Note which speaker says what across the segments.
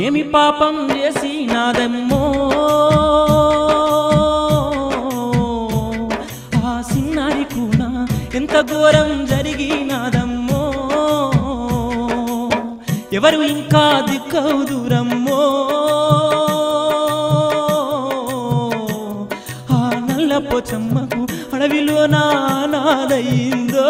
Speaker 1: ఏమి పాపం చేసి నాదమ్మో ఆ సిన్నారి కూడా ఎంత ఘోరం జరిగినాదమ్మో ఎవరు ఇంకా దిక్కవు దూరమ్మో ఆ నల్ల పోచమ్మకు అడవిలో నానాదయ్యిందో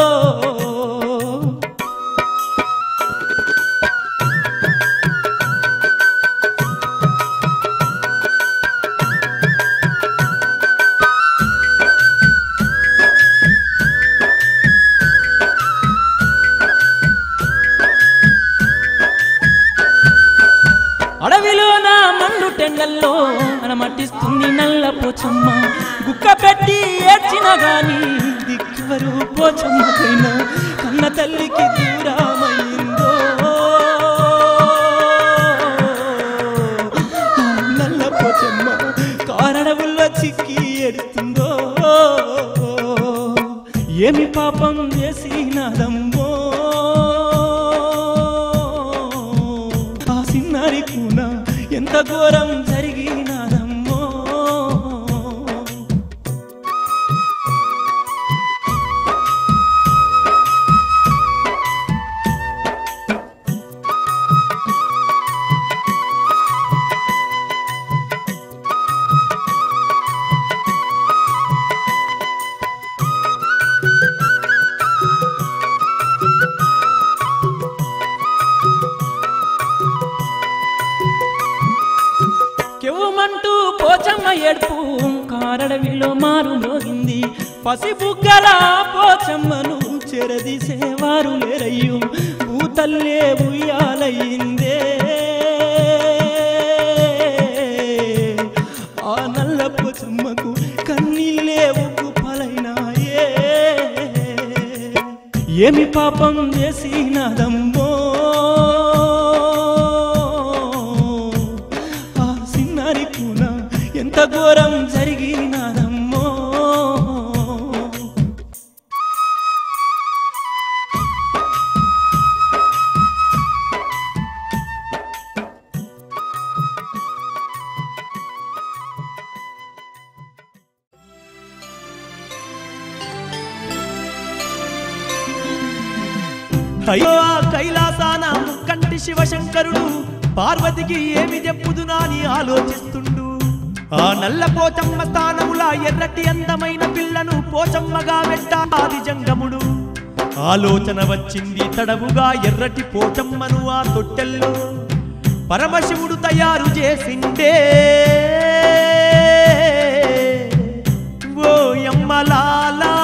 Speaker 1: అడవిలో నా మండు టెండల్లో మనమట్టిస్తుంది నల్ల పోచమ్మ గుక్క పెట్టి ఏడ్చిన గాని దిక్కువరు పోచమ్మకైనా కన్న తల్లికి దూరమైందో ఆ నల్ల పోచమ్మ కారణవుల్లో చిక్కి ఏడుస్తుందో ఏమి పాపం చేసినదమ్మో ఆ సిన్నారి కూన ఎంత ఘోరం జరిగినదమ్మో కెవ్వుమంటూ పోచమ్మ ఏడుపు కారడవిలో మారు మోగింది పసిబుగ్గల పోచమ్మను చెరదీసేవారు లేరయ్యో భూతల్లే ఉయ్యాలయ్యిందే ఆ నల్ల పోచమ్మకు కన్నీళ్ళే ఉప్పు పలైనాయే ఏమి పాపం చేసినదమ్మో ఆ సిన్నారి కూన ఎంత ఘోరం జరిగినదమ్మో
Speaker 2: అయ్యో ఆ కైలాసాన ముక్కంటి శివశంకరుడు పార్వతికి ఏమి చెప్పుదునా అని ఆలోచిస్తుండు ఆ నల్ల పోచమ్మ స్థానములా ఎర్రటి అందమైన పిల్లను పోచమ్మగా వెట్టాది జంగముడు ఆలోచన వచ్చింది తడవుగా ఎర్రటి పోచమ్మను ఆ తొట్టెల్లో పరమశివుడు తయారు చేసిండే ఓ యమ్మలాలా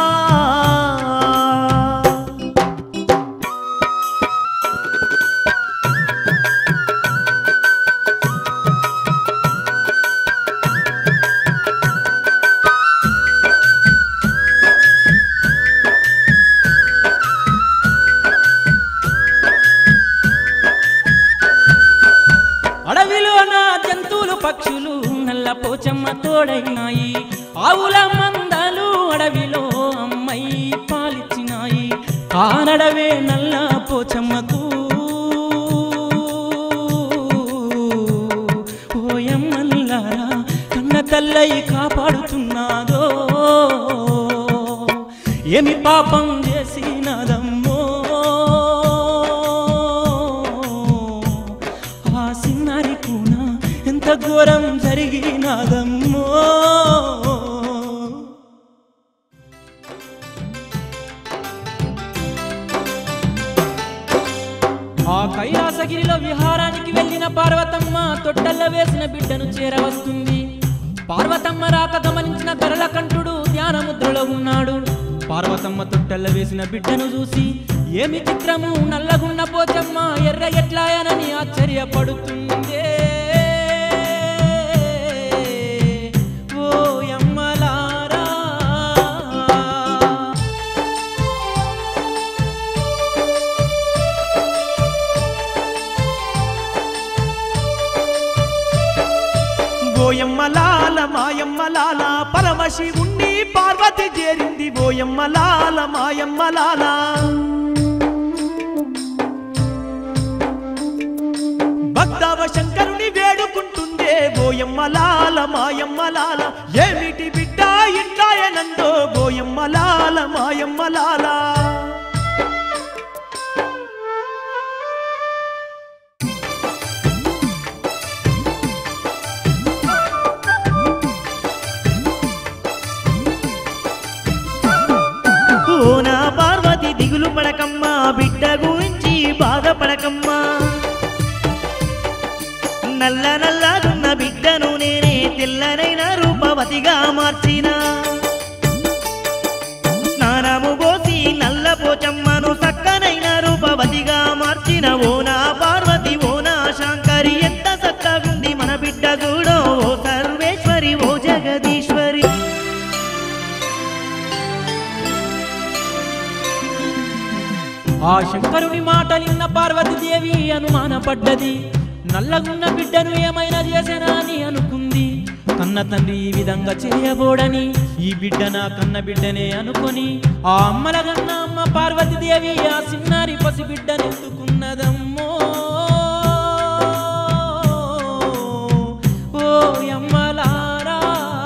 Speaker 1: అడవిలో నా జంతువులు పక్షులు నల్ల పోచమ్మ తోడైనాయి ఆవుల మందలు అడవిలో అమ్మాయి పాలిచ్చినాయి కానడవే నల్ల పోచమ్మకు ఓయమ్మల్లారా కన్న తల్లయి కాపాడుతున్నాదో ఏమి పాపం చేసినదమ్మో ఆ సిన్నారి కూన ఎంత ఘోరం జరిగినదమ్మో ఆ కైలాసగిరిలో విహారానికి వెళ్ళిన పార్వతమ్మ తొట్టెల్ల వేసిన బిడ్డను చేరవస్తుంది పార్వతమ్మ రాక గమనించిన గరళ కంఠుడు ధ్యానముద్రలో ఉన్నాడు పార్వతమ్మ తొట్టెల్ల వేసిన బిడ్డను చూసి ఏమి చిత్రము నల్లగున్న పోచమ్మ ఎర్ర ఎట్లాయనని ఆశ్చర్యపడుతుందే ఓ యమ్మలారా
Speaker 2: బోయమ్మలాల మాయమ్మలాల పరమశివుణ్ణి పార్వతి చేరింది బోయమ్మలాల మాయమ్మలాల భక్తవ శంకరుడు ఓయమ్మ లాల మాయమ్మ లాల ఏమిటి బిడ్డ ఇట్టాయనందో ఓయమ్మ లాల మాయమ్మ లాల
Speaker 3: ఓ నా పార్వతి దిగులు పడకమ్మా బిడ్డ గురించి బాధపడకమ్మా నల్ల నల్లగున్న బిడ్డను నేనే తెల్లనైన రూపవతిగా మార్చిన స్నానము పోసి నల్ల పోచమ్మను చక్కనైన రూపవతిగా మార్చిన ఓ నా పార్వతి ఓ నా శాంకరి ఎంత చక్కగుంది మన బిడ్డ చూడో ఓ సర్వేశ్వరి ఓ జగదీశ్వరి
Speaker 1: ఆ శంకరుని మాటలిన్న పార్వతీదేవి అనుమానపడ్డది నల్లగున్న బిడ్డను ఏమైనా చేసేనా అని అనుకుంది కన్న తండ్రి ఈ విధంగా చేయబోడని ఈ బిడ్డ నా కన్న బిడ్డనే అనుకొని ఆ అమ్మల కన్న అమ్మ పార్వతీదేవి ఆ చిన్నారి పసి బిడ్డను ఎత్తుకున్నదమ్మో ఓ అమ్మలారా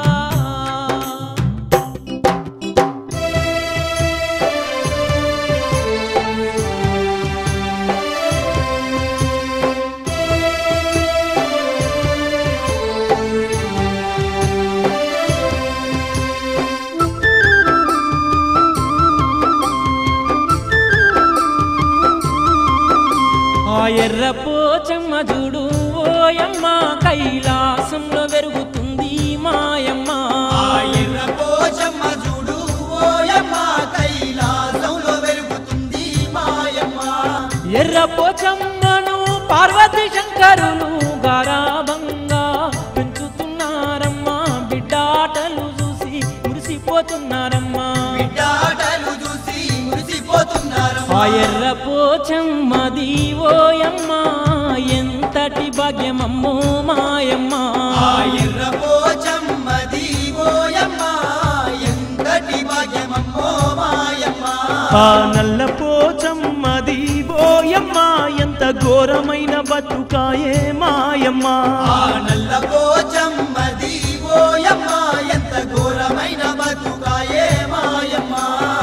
Speaker 1: ఆ ఎర్ర పోచమ్మ చూడు ఓయమ్మ కైలాసంలో పెరుగుతుంది మాయమ్మ
Speaker 4: పోచమ్మ చూడు ఓయమ్మ కైలాసంలో వెలుగుతుంది మాయమ్మ
Speaker 1: ఎర్ర పోచమ్మను పార్వతి శంకరులు గారాబంగా పెంచుతున్నారమ్మా బిడ్డాటలు చూసి మురిసిపోతున్నారమ్మా
Speaker 4: బిడ్డాటలు చూసి మురిసిపోతున్నారు
Speaker 1: ఆ ఎర్ర పోచమ్మది ఓయమ్మ ఎంతటి భాగ్యమమ్మో మాయమ్మ
Speaker 4: ఎర్ర పోచమ్మది ఓయమ్మ ఎంతటి భాగ్యమమ్మో మాయమ్మ
Speaker 2: ఆ నల్ల పోచమ్మది ఓయమ్మ ఎంత ఘోరమైన బతుకాయే మాయమ్మ
Speaker 4: ఆ నల్ల పోచమ్మది ఓయమ్మ ఎంత ఘోరమైన బతుకాయే మాయమ్మ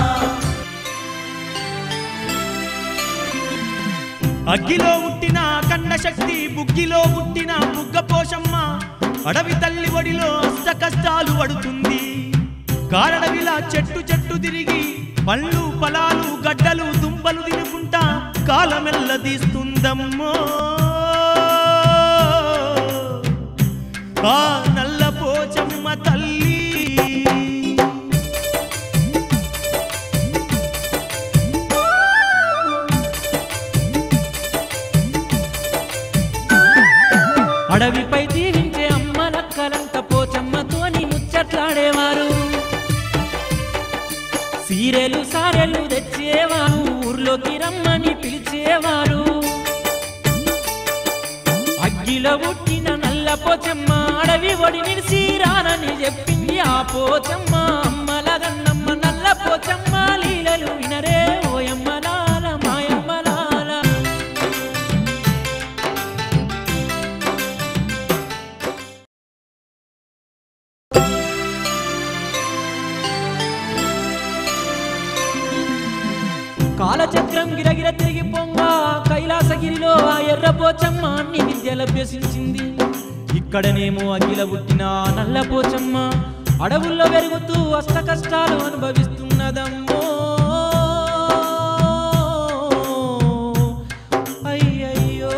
Speaker 2: అగ్గిలో పుట్టిన కన్న శక్తి బుగ్గిలో పుట్టిన బుగ్గ పోషమ్మ అడవి తల్లి ఒడిలో అష్ట కష్టాలు పడుతుంది కారడవిలా చెట్టు చెట్టు తిరిగి పళ్ళు ఫలాలు గడ్డలు దుంపలు తినుకుంటా కాలమెల్ల తీస్తుందమ్మో ఆ నల్ల పోచమ్మ తల్లి
Speaker 1: అడవిపై జీవించే అమ్మ నక్కలంత పోచమ్మతోని ముచ్చట్లాడేవారు సీరెలు సారెలు తెచ్చేవారు ఊర్లోకి రమ్మని పిలిచేవారు అగ్గిలో పుట్టిన నల్ల పోచమ్మ అడవి ఒడి నిలిసి రానని చెప్పింది ఆ పోచమ్మ అమ్మల గన్నమ్మ నల్ల పోచమ్మ లీలలు వినరే ఓయమ్మ లాల మాయమ్మ లాల కాలచక్రం గిరగిర తిరిగి పొంగ కైలాసగిరిలో ఆ ఎర్రపోచమ్మ అన్ని విద్యలు అభ్యసించింది ఇక్కడనేమో అగిల పుట్టిన ఆ నల్లపోచమ్మ అడవుల్లో పెరుగుతూ అష్ట కష్టాలు అనుభవిస్తున్నదమ్మో అయ్యయ్యో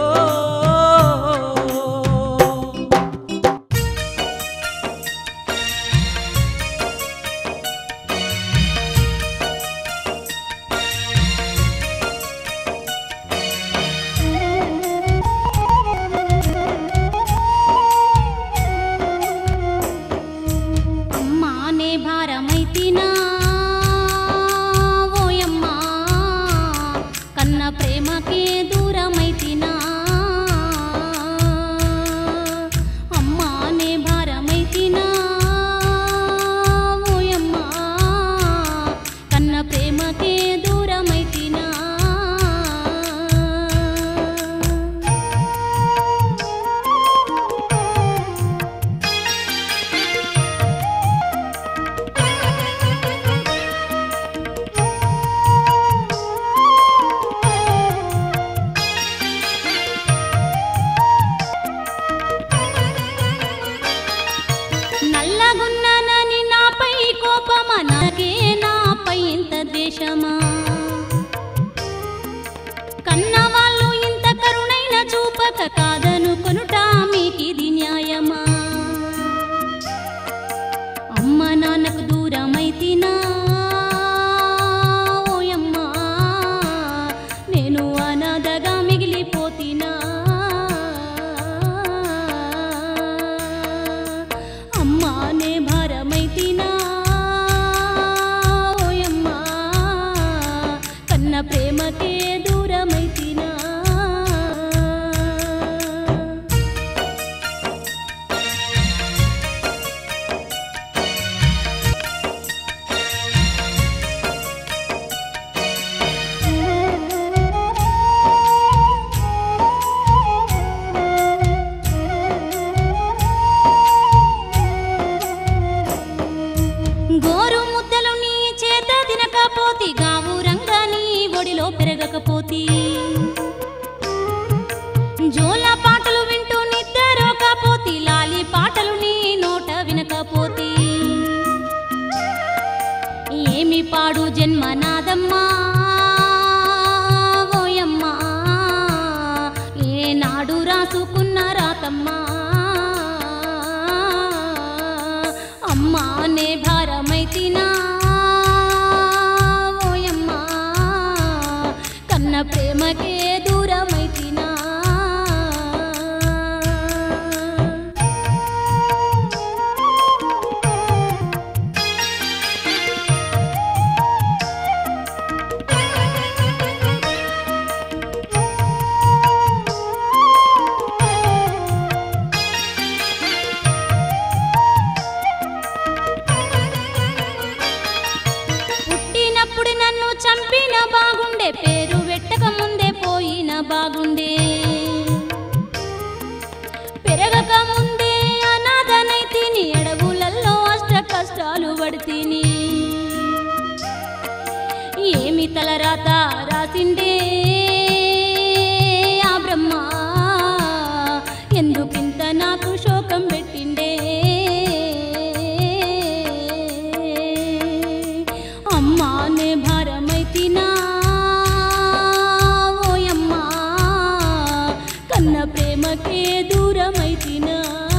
Speaker 5: అమ్మానే భారమైతినా జన్మనాదమ్మా ఓయమ్మా ఏనాడు రాసుకున్న రాతమ్మా అమ్మా నే భారమైతినా ఓయమ్మా కన్న ప్రేమకే దూరమైతినా పుట్టినప్పుడు నన్ను చంపిన బాగుండే పేరు పెట్టక ముందే పోయిన బాగుండే పెరగక ముందే అనాథనైతిని అడవులల్లో అష్ట కష్టాలు పడితిని ఏమి తలరాత రాసిండే ఆ బ్రహ్మ ఎందుకింత నాకు శోకం పెట్టిండే అమ్మానే భారమైతినా ఓయమ్మా కన్న ప్రేమకే దూరమైతినా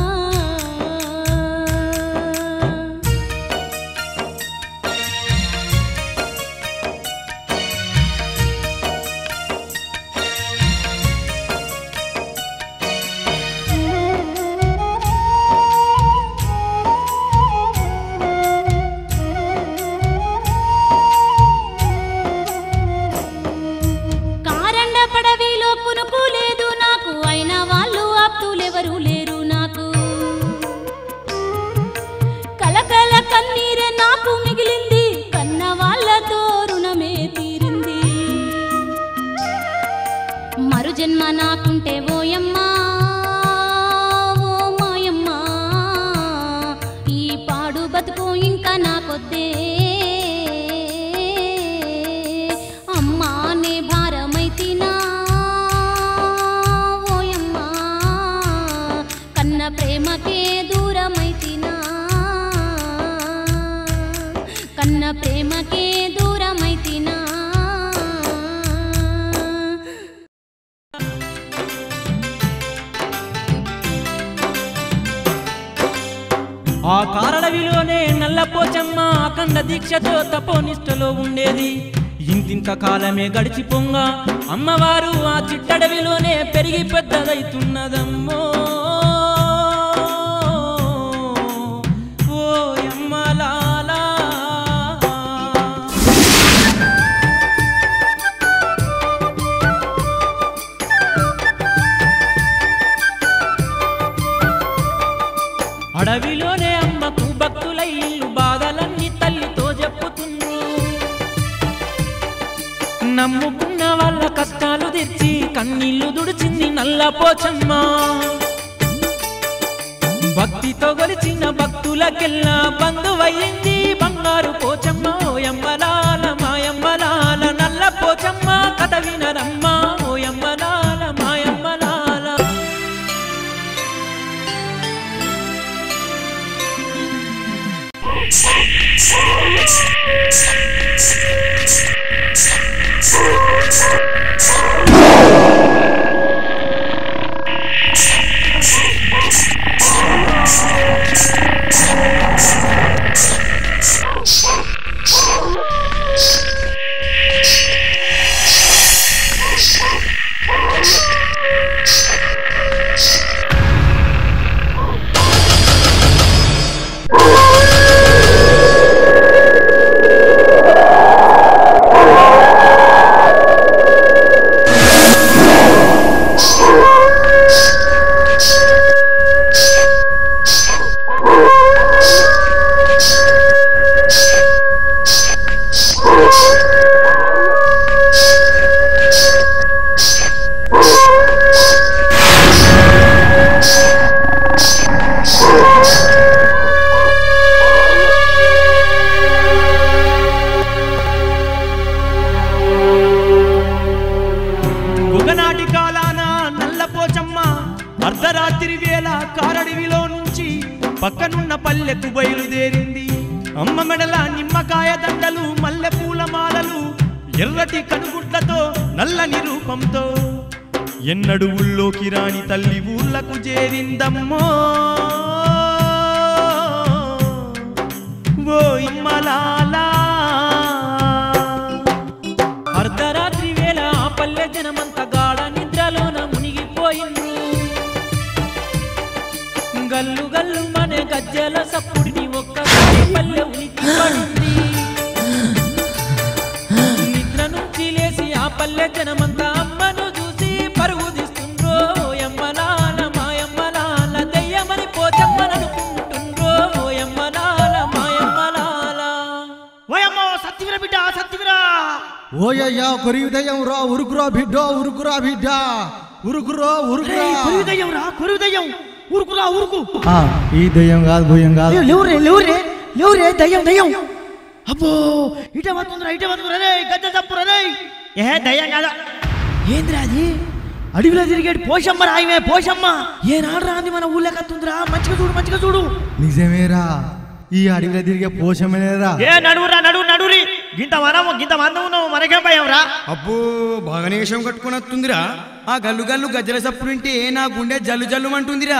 Speaker 5: కారండ పడవిలో కునుకు లేదు నాకు అయిన వాళ్ళు ఆప్తులెవరు లేరు నాకు కలకల కన్నీరే నాకు మిగిలింది కన్న వాళ్ళతో రుణమే తీరింది మరు జన్మ నాకుంటే ఓయమ్మా ఓ మాయమ్మా ఈ పాడు బతుకు ఇంకా నాకొద్దే అమ్మా నే భారమైతినా ఓయమ్మా కన్న ప్రేమకే దూరమైతినా కన్న ప్రేమకే దూరమైతినా
Speaker 1: ఆ కారడవిలోనే నల్లపోచమ్మ అఖండ దీక్షతో తపోనిష్టలో ఉండేది ఇంతింత కాలమే గడిచిపోంగ అమ్మవారు ఆ చిట్టడవిలోనే పెరిగి పెద్దదైతున్నదమ్మో ఓ యమ్మలాలా అడవిలోనే అమ్మకు భక్తులై ఇల్లు బాధలన్నీ తల్లితో చెప్పుతుండ్రు నమ్ముకున్న వాళ్ళ కష్టాలు తెచ్చి కన్నీళ్లు దుడిచింది నల్ల పోచమ్మ భక్తితో గొలిచిన భక్తులకెల్లా బంధువయ్యింది బంగారు పోచమ్మ ఓయమ్మలాల మాయమ్మలాల నల్ల పోచమ్మ కథ వినరమ్మ ఓయమ్మలాల మాయమ్మలాల
Speaker 2: ఒకనాటి కాలాన నల్లపోచమ్మ అర్ధరాత్రి వేళ కారడివిలో నుంచి పక్కనున్న పల్లెకు బయలుదేరింది అమ్మ మెడల నిమ్మకాయ దండలు మల్లె పూల మాలలు ఎర్రటి కనుగుడ్లతో నల్లని రూపంతో ఎన్నడు ఊళ్ళోకి రాని తల్లి ఊళ్ళకు చేరిందమ్మో ఓ ఇమ్మలాలా
Speaker 1: అర్ధరాత్రి వేళ ఆ పల్లె జనమంత గాఢ నిద్రలోన మునిగిపోయిండ్రు గల్లు గల్లు మనే గజ్జల సప్పుడిని ఒక్కసారి పల్లె ఉనికి పడింది నిద్ర నుంచి లేచి ఆ పల్లె జనమంతా అమ్మను చూసి పరుగు తీస్తుండ్రో ఎమ్మలాల మాయమ్మలాల దెయ్యమని పోచమ్మననుకుంటుండ్రో ఎమ్మలాల మాయమ్మలాల
Speaker 3: ఓయమ్మో సత్తివిర బిడ్డ సత్తివిరా
Speaker 6: ఓయ్యా కొరియుదయం రా ఉరుకురా బిడ్డ ఉరుకురా బిడ్డ ఉరుకురో ఉరుకురా
Speaker 3: కొరువు దయ్యం రా కొరువు దయ్యం ఊరుకురా ఊరుకు
Speaker 6: ఆ, ఈ దయ్యం కాదు భూయం కాదు
Speaker 3: లేవురే లేవురే లేవురే దయ్యం దయ్యం అబ్బో ఇటే వస్తుందిరా ఇటే వస్తుందిరా రే గద్ద తప్పురా రే ఏ దయ్యం కాదా ఏందిరా అది అడవిలో తిరిగేటి పోషమ్మ రాయమే పోషమ్మ ఏనాడు రాంది మన ఊళ్ళో కత్తుందిరా మంచిగా చూడు మంచిగా చూడు
Speaker 6: నిజమేరా ఈ అడవిలో తిరిగే పోషమేరా
Speaker 3: ఏ నడువురా నడువు నడువురి గింత మనము గింత మందం ఉన్నావు మనకేం భయం రా
Speaker 7: అబ్బో బాగానే విషయం కట్టుకుని వస్తుందిరా ఆ గల్లు గల్లు గజ్జల సప్పుడు వింటే నా గుండె జల్లు జల్లు అంటుందిరా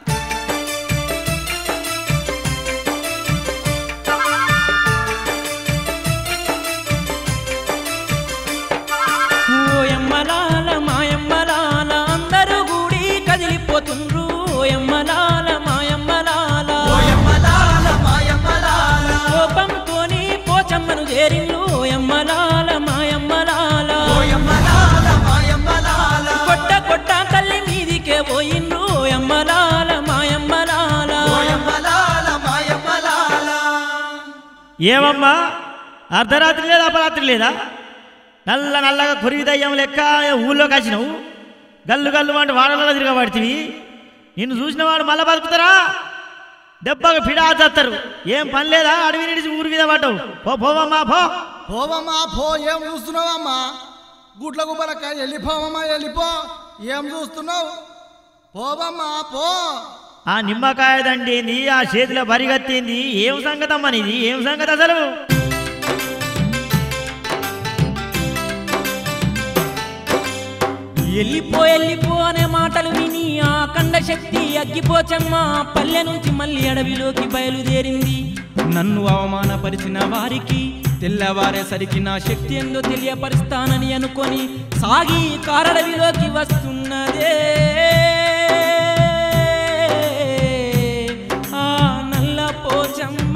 Speaker 1: ఓయమ్మలాల మాయమ్మలాల అందరూ కూడి కదిలిపోతుండ్రు ఓయమ్మలాల మాయమ్మలాల
Speaker 4: ఓయమ్మలాల మాయమ్మలాల
Speaker 1: కోపంతోని పోచమ్మను చేరిండ్రు ఓయమ్మలాల మాయమ్మలాల
Speaker 4: ఓయమ్మలాల మాయమ్మలాల
Speaker 1: కొట్ట కొట్ట తల్లి మీదికే పోయిండ్రు ఓయమ్మలాల మాయమ్మలాల
Speaker 4: ఓయమ్మలాల మాయమ్మలాల
Speaker 3: ఏమమ్మా అర్ధరాత్రి లేదా అపరాత్రి లేదా నల్ల నల్లగా కొరివి దయ్యం లెక్క ఊళ్ళోకి వచ్చినావు గల్లు గల్లు అంటే వాడలలో తిరగబడితివి నిన్ను చూసిన వాడు మళ్ళా బతుకుతారా దెబ్బకు పిడా చేస్తారు ఏం పని లేదా అడవి నిడిచి ఊరి మీద పడ్డావు పో పోవమ్మా పో
Speaker 6: పోవమ్మా పో ఏం చూస్తున్నావమ్మా గుడ్ల గుబ్బలక్క వెళ్ళిపోవమ్మా వెళ్ళిపో ఏం చూస్తున్నావు పోవమ్మా పో
Speaker 3: ఆ నిమ్మకాయ దండింది ఆ చేతిలో బరిగత్తింది ఏం సంగతి అమ్మా నీది ఏం సంగతి అసలు
Speaker 1: ఎల్లిపో ఎల్లిపో అనే మాటలు విని ఆ కండ శక్తి అగ్గిపోచమ్మ పల్లె నుంచి మళ్ళీ అడవిలోకి బయలుదేరింది నన్ను అవమానపరిచిన వారికి తెల్లవారేసరికి నా శక్తి ఎందో తెలియపరుస్తానని అనుకొని సాగి కారడవిలోకి వస్తున్నదే ఆ నల్ల పోచమ్మ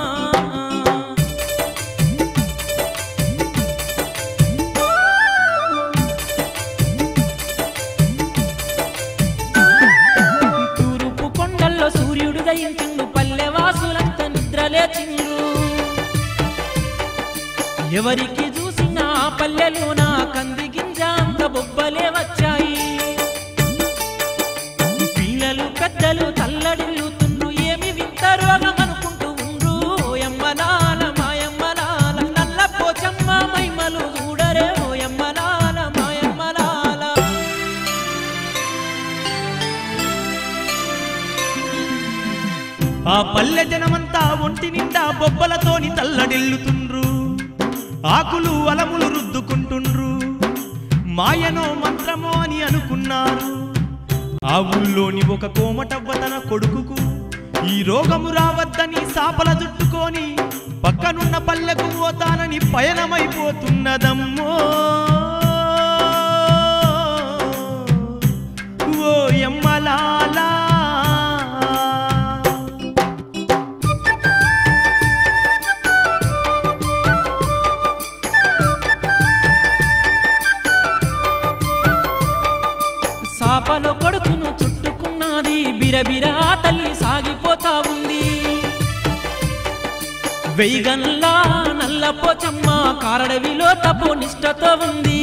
Speaker 1: తూర్పు కొండల్లో సూర్యుడు దయించిండు పల్లెవాసులంతా నిద్రలేచిండు ఎవరికి చూసినా ఆ పల్లెలోన కంది గింజ అంత బొబ్బలే వచ్చాయి పిల్లలు పెద్దలు తల్లడిల్లుతుండ్రు ఏమి వింత రోగం అనుకుంటూ ఉండ్రు ఓయమ్మలాల మాయమ్మలాల నల్ల పోచమ్మ మైమలు చూడరే ఓయమ్మలాల మాయమ్మలాల
Speaker 2: ఆ పల్లె జనమంతా ఒంటి నిండా బొబ్బలతోని తల్లడిల్లుతుండ్రు ఆకులు అలములు రుద్దుకుంటుండ్రు మాయనో మంత్రమో అని అనుకున్నారు ఆ ఊళ్ళోని ఒక కోమటవ్వ తన కొడుకుకు ఈ రోగము రావద్దని సాపల చుట్టుకొని పక్కనున్న పల్లెకు పోతానని పయనమైపోతున్నదమ్మో ఓ ఎమ్మలాలా
Speaker 1: సాపలో కొడుకును చుట్టుకున్నది బిరబిరా తల్లి సాగిపోతా ఉంది వెయ్యగన్లా నల్ల పోచమ్మ కారడవిలో తపో నిష్టతో ఉంది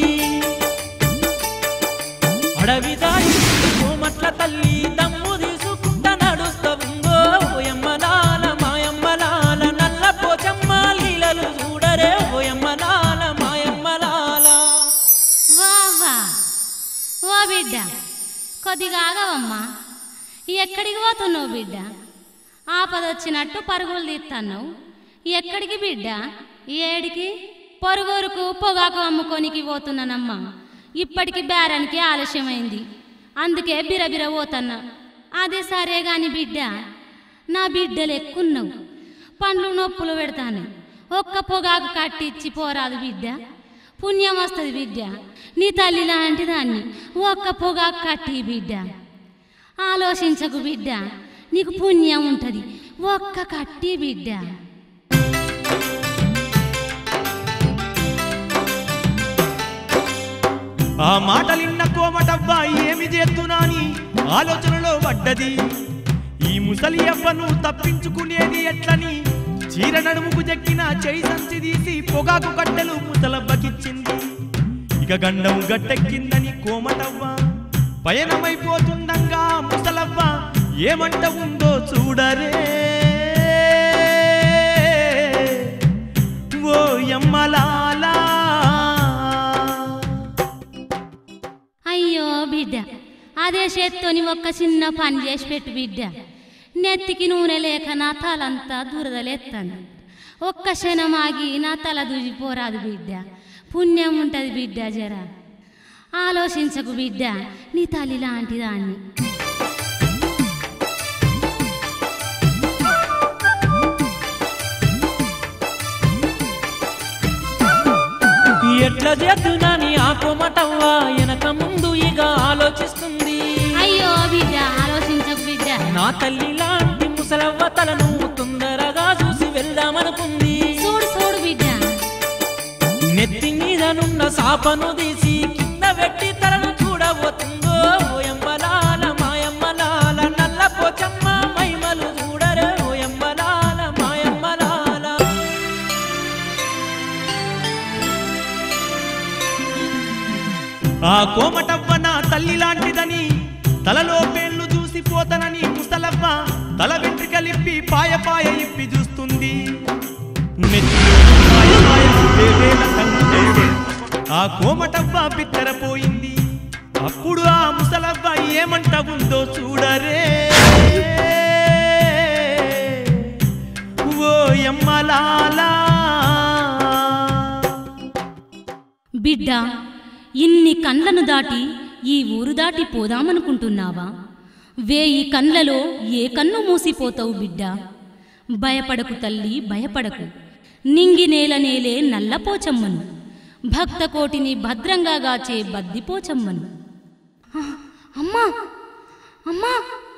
Speaker 1: అడవి దారి కోమట్ల తల్లి దమ్ము తీసుకుంటా నడుస్తూ ఉందో ఓయమ్మలాల మాయమ్మలాల నల్ల పోచమ్మ లీలలు చూడరే ఓయమ్మలాల మాయమ్మలాల
Speaker 5: వా వా ఓ బిడ్డ కొద్దిగా ఆగవమ్మా ఎక్కడికి పోతున్నావు బిడ్డ ఆపదొచ్చినట్టు పరుగులు తీస్తున్నావు ఎక్కడికి బిడ్డ ఏడికి పొరుగురుకు పొగాకు అమ్ముకోనికి పోతున్నానమ్మా ఇప్పటికి బేరానికి ఆలస్యమైంది అందుకే బిరబిర పోతన్నా అదే సరే గాని బిడ్డ నా బిడ్డలు ఎక్కున్నావు పండ్లు నొప్పులు పెడతాను ఒక్క పొగాకు కట్టిచ్చి పోరాదు బిడ్డ పుణ్యం వస్తుంది బిడ్డ నీ తల్లి లాంటి దాన్ని ఒక్క పొగాకు కట్టి బిడ్డ ఆలోచించకు బిడ్డ నీకు పుణ్యం ఉంటది ఒక్క కట్టి బిడ్డ
Speaker 2: ఆ మాటలిన్న కోమటవ్వ ఏమి చేస్తున్నాని ఆలోచనలో పడ్డది ఈ ముసలి అవ్వను తప్పించుకునేది ఎట్లని చీర నడుముకు చెక్కిన చేయి సంచి తీసి పొగాకు కట్టెలు ముసలవ్వకిచ్చింది ఇక గండం గట్టెక్కిందని కోమటవ్వ పయనమైపోతుండగా ముసలవ్వ ఏమంట ఉందో చూడరే ఓ యమ్మలాలా
Speaker 5: అయ్యో బిడ్డ అదే చేత్తోని ఒక్క చిన్న పని చేసి పెట్టు బిడ్డ నెత్తికి నూనె లేక నా తలంతా దురదలేస్తాను ఒక్క క్షణం ఆగి నా తల దూజిపోరాదు బిడ్డ పుణ్యం ఉంటది బిడ్డ జర ఆలోచించకు బిడ్డ నీ తల్లి లాంటి దాన్ని
Speaker 1: ఎట్లా చేద్దునని ఆ కోమటవ్వా వెనక ముందు ఇక ఆలోచిస్తుంది
Speaker 5: అయ్యో బిడ్డ ఆలోచించకు బిడ్డ
Speaker 1: నా తల్లి లాంటి ముసలవ్వ తలను తొందరగా చూసి వెళ్దామనుకుంది
Speaker 5: చూడు చూడు బిడ్డ
Speaker 1: నెత్తి మీదనున్న సాపను తీసి కింద పెట్టి తలను చూడబోతుందో ఓయమ్మలాల మాయమ్మలాల నల్ల పోచమ్మ మైమలు చూడరే ఓయమ్మలాల మాయమ్మలాల
Speaker 2: ఆ కోమటవ్వ నా తల్లి లాంటిదని తలలో పేర్లు చూసి పోతనని ముసలవ్వ తల వెంట్రుకలిప్పి పాయ పాయ ఇప్పి చూస్తుంది నెత్తిలో పాయ పాయ వేవేల కన్నులే. ఆ కోమటవ్వ బిత్తరపోయింది అప్పుడు ఆ ముసలవ్వ ఏమంట ఉందో చూడరే ఓ యమ్మలాలా
Speaker 5: బిడ్డ ఇన్ని కండ్లను దాటి ఈ ఊరు దాటి పోదామనుకుంటున్నావా వేయి కండ్లలో ఏ కన్ను మూసిపోతావు బిడ్డ భయపడకు తల్లి భయపడకు నింగి నేల నేలే నల్లపోచమ్మను భక్త కోటిని భద్రంగా గాచే బద్దిపోచమ్మను ఆ, అమ్మా అమ్మా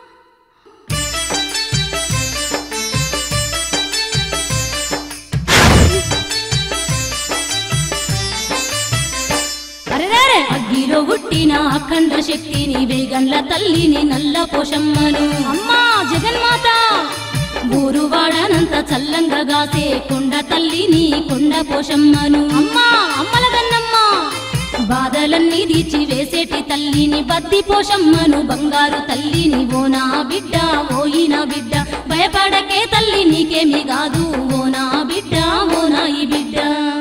Speaker 5: అరెరే అగ్గిలో పుట్టిన అఖండ శక్తిని వేగండ్ల తల్లిని నల్ల పోషమ్మను అమ్మా జగన్మాత ఊరువాడనంత చల్లంగా గాసే కొండ తల్లిని కొండ పోషమ్మను అమ్మా అమ్మల గన్నమ్మ బాధలన్నీ తీర్చి వేసేటి తల్లిని బద్ది పోషమ్మను బంగారు తల్లిని ఓ నా బిడ్డ ఓయిన బిడ్డ భయపడకే తల్లి నీకేమి కాదు ఓ నా బిడ్డ ఓ నా ఈ బిడ్డ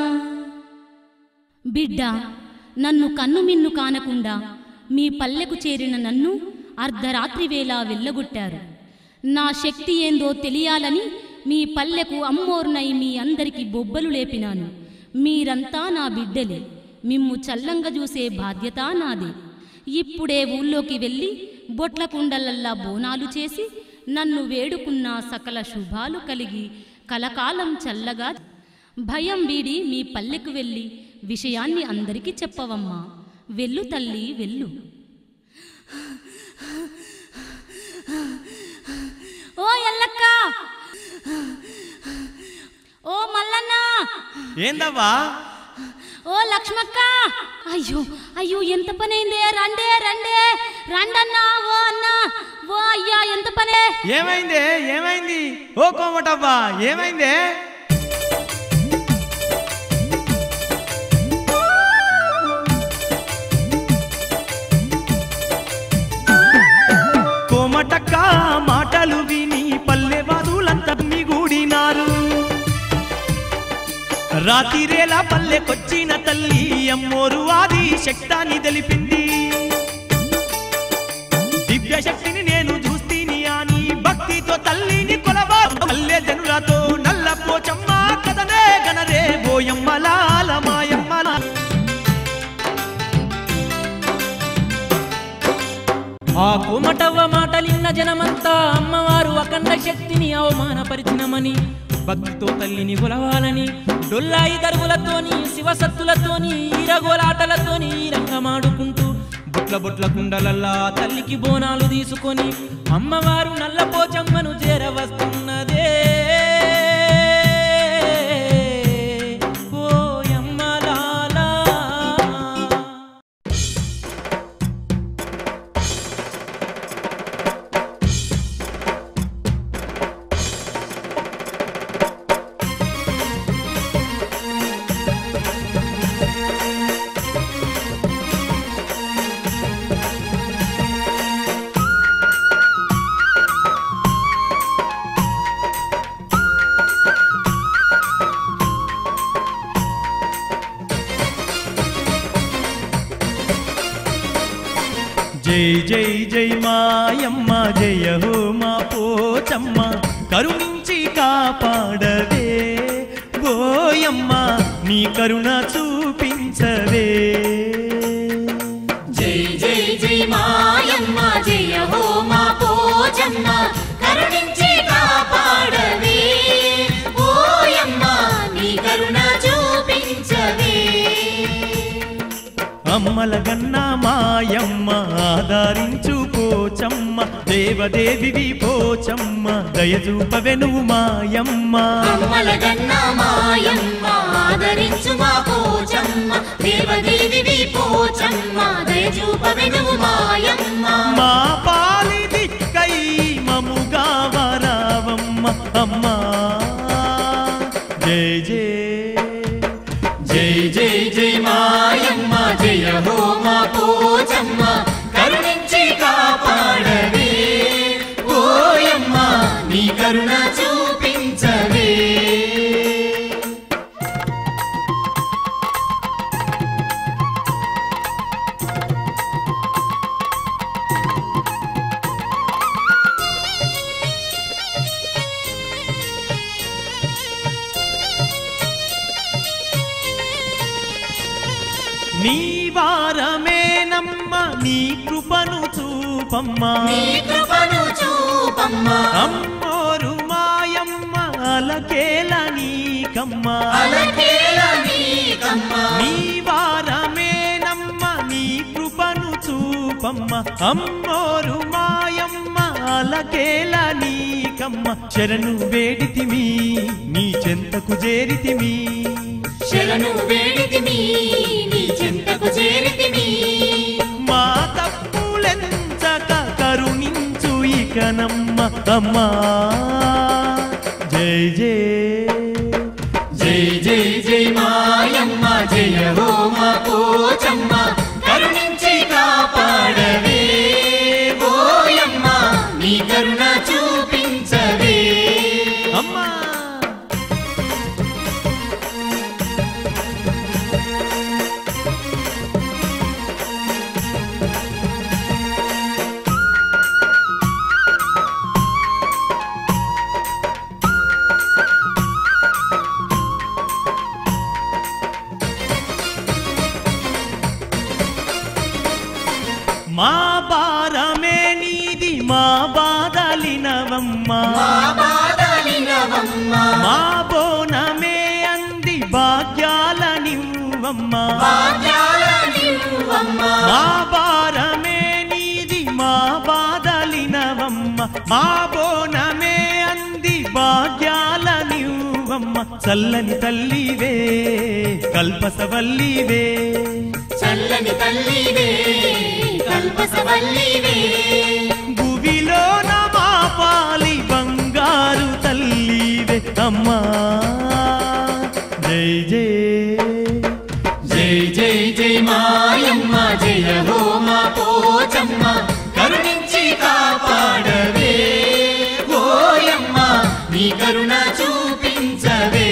Speaker 5: బిడ్డ నన్ను కన్ను మిన్ను కానకుండా మీ పల్లెకు చేరిన నన్ను అర్ధరాత్రి వేళ వెళ్ళగొట్టారు నా శక్తి ఏందో తెలియాలని మీ పల్లెకు అమ్మోర్నై మీ అందరికి బొబ్బలు లేపినాను మీరంతా నా బిడ్డలే మిమ్ము చల్లంగా చూసే బాధ్యత నాదే ఇప్పుడే ఊళ్ళోకి వెళ్ళి బొట్ల కుండలల్లా బోనాలు చేసి నన్ను వేడుకున్న సకల శుభాలు కలిగి కలకాలం చల్లగా భయం వీడి మీ పల్లెకు వెళ్ళి విషయాన్ని అందరికీ చెప్పవమ్మా వెళ్ళు తల్లి వెళ్ళు ఓ ఎల్లక్క ఓ మల్లన్న
Speaker 2: ఏందవ్వా
Speaker 5: ఓ లక్ష్మక్క అయ్యో అయ్యో ఎంత పనైందే రండే రండే రండన్నా ఓ అన్న ఓ అయ్యా ఎంత పనే
Speaker 2: ఏమైంది ఏమైంది ఓ కోమటవ్వా ఏమైందే కోమటక్క మాటలు విని పల్లె వాదులంతా మిగూడినారు రాతిరేలా పల్లెకొచ్చిన తల్లి అమ్మోరు ఆది శక్తాన్ని తెలిపింది దివ్య శక్తిని నేను చూస్తీని అని భక్తితో తల్లిని కొలవా పల్లె జనులతో నల్ల పోచమ్మ
Speaker 1: జనమంతా అమ్మవారు అఖండ శక్తిని అవమానపరిచినమని భక్తితో తల్లిని కొలవాలని డొల్లాయి దరువులతోని శివసత్తులతోని ఈరగోలాటలతోని ఈ రంగమాడుకుంటూ బుట్ల బుట్ల కుండలల్లా తల్లికి బోనాలు తీసుకొని అమ్మవారు నల్లపోచమ్మను చేరవస్తున్నదే ఓ యమ్మలాలా
Speaker 2: జై జై జై మాయమ్మ జయ హో మా పోచమ్మ కరుణించి కాపాడవే ఓయమ్మ నీ కరుణ చూపించవే
Speaker 8: జై జై జై మాయమ్మ జయ హో మా పోచమ్మ కరుణించి కాపాడవే ఓయమ్మ నీ కరుణ చూపించవే
Speaker 2: అమ్మల గన్న మాయమ్మ ఆదరించు పోచమ్మ దేవదేవివి పోచమ్మ దయచూపవె నువ్వు మాయమ్మ
Speaker 8: అమ్మల గన్న మాయమ్మ ఆదరించు మా పోచమ్మ దేవదేవి పోచమ్మ దయచూపవెను మాయమ్మ
Speaker 2: మా పాలి దిక్కై మముగా వరావమ్మ అమ్మా జై జై
Speaker 8: జై జై జై మాయమ్మ జయ హో మా పోచమ్మ కరుణించి కాపాడవే ఓయమ్మ నీ కరుణ చూపించవే
Speaker 2: నీ వారమేనమ్మ నీ కృపను చూపమ్మ
Speaker 8: నీ కృపను చూపమ్మ
Speaker 2: అమ్మోరు మాయమ్మ అలకేల నీకమ్మ
Speaker 8: అలకేల నీకమ్మ
Speaker 2: నీ వారమేనమ్మ నీ కృపను చూపమ్మ అమ్మోరు మాయమ్మ అలకేల నీకమ్మ శరణు వేడితిమి నీ చెంతకు చేరితిమి
Speaker 8: శరణు వేడితిమి నీ చెంతకు చేరితిమి
Speaker 2: మా తప్పులెంచక కరుణించు ఇకనమ్మ అమ్మా జై జై
Speaker 8: జై జై జై మాయమ్మ జయ హో మా పోచమ్మ కరుణించి కాపాడవే ఓయమ్మ నీ కరుణ చూపించవే
Speaker 2: అమ్మా మా భారమే నీది మా బాధలినవమ్మా
Speaker 8: మా బాధలినవమ్మ
Speaker 2: మా బోనమే అంది భాగ్యాల నివ్వమ్మా
Speaker 8: భాగ్యాల నివ్వమ్మ
Speaker 2: మా భారమే నీది మా బాధలినవమ్మ మా బోనమే అంది భాగ్యాల నివ్వమ్మ చల్లని తల్లివే కల్పసవల్లివే
Speaker 8: చల్లని తల్లివే కల్పసవల్లివే
Speaker 2: భువిలో మా పాలి బంగారు తల్లివే అమ్మా జై జై
Speaker 8: జై జై జై మాయమ్మ జయ హో మా పోచమ్మ కరుణించి కాపాడవే ఓయమ్మ నీ కరుణ చూపించవే